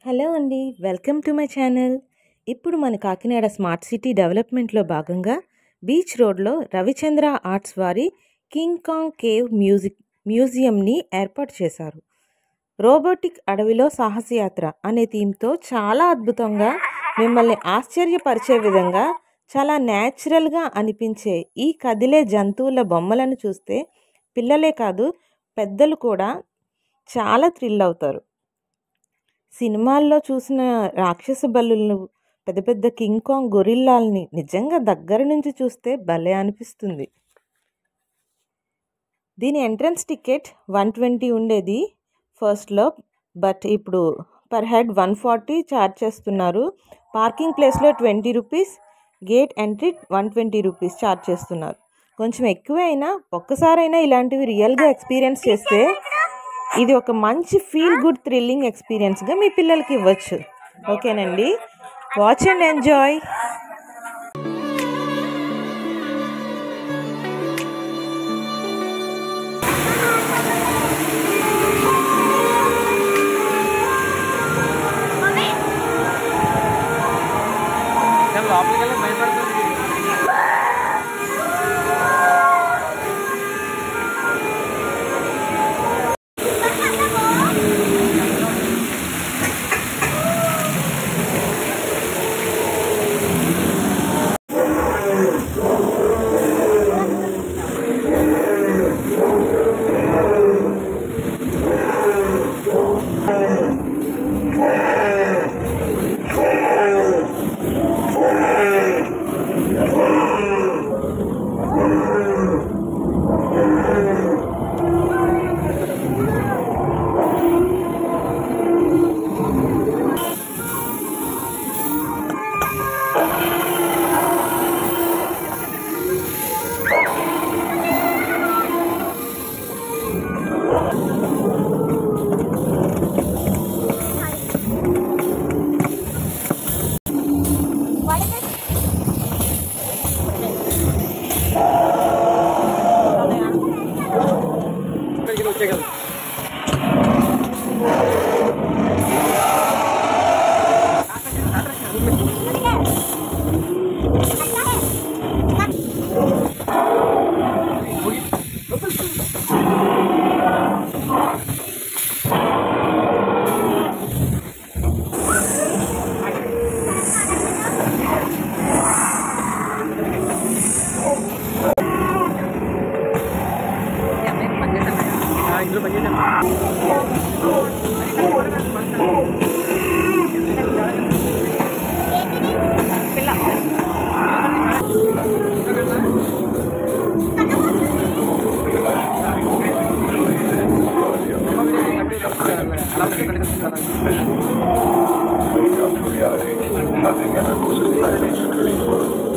Hello అండి welcome to my channel ఇప్పుడు మన కాకినాడ స్మార్ట్ సిటీ డెవలప్మెంట్లో భాగంగా బీచ్ రోడ్లో రవిచంద్ర ఆర్ట్స్ వారి కింగ్ కాంగ్ కేవ్ మ్యూజిక్ మ్యూజియంని ఏర్పాటు చేశారు రోబోటిక్ అడవిలో సాహసయాత్ర అనే థీమ్తో చాలా అద్భుతంగా మిమ్మల్ని ఆశ్చర్యపరిచే విధంగా చాలా న్యాచురల్గా అనిపించే ఈ కదిలే జంతువుల బొమ్మలను చూస్తే పిల్లలే కాదు పెద్దలు కూడా చాలా థ్రిల్ అవుతారు సినిమాల్లో చూసిన రాక్షస బల్లులను పెద్ద పెద్ద కింగ్ కాంగ్ గొరిల్లాల్ని నిజంగా దగ్గర నుంచి చూస్తే భలే అనిపిస్తుంది దీని ఎంట్రన్స్ టికెట్ వన్ ట్వంటీ ఉండేది ఫస్ట్లో బట్ ఇప్పుడు per head one forty charge చేస్తున్నారు పార్కింగ్ ప్లేస్లో twenty rupees gate entry one twenty rupees charge చేస్తున్నారు కొంచెం ఎక్కువే అయినా ఒక్కసారైనా ఇలాంటివి రియల్గా ఎక్స్పీరియన్స్ చేస్తే ఇది ఒక మంచి ఫీల్ గుడ్ థ్రిల్లింగ్ ఎక్స్పీరియన్స్గా మీ పిల్లలకి ఇవ్వచ్చు ఓకేనండి వాచ్ అండ్ ఎంజాయ్ నేను లోపలికి వెళ్ళి భయపడుతుంది ఇక్కడికి వచ్చేయగలరు ఆ, ఇందులో పనిచేసాను Nothing ever goes as planned.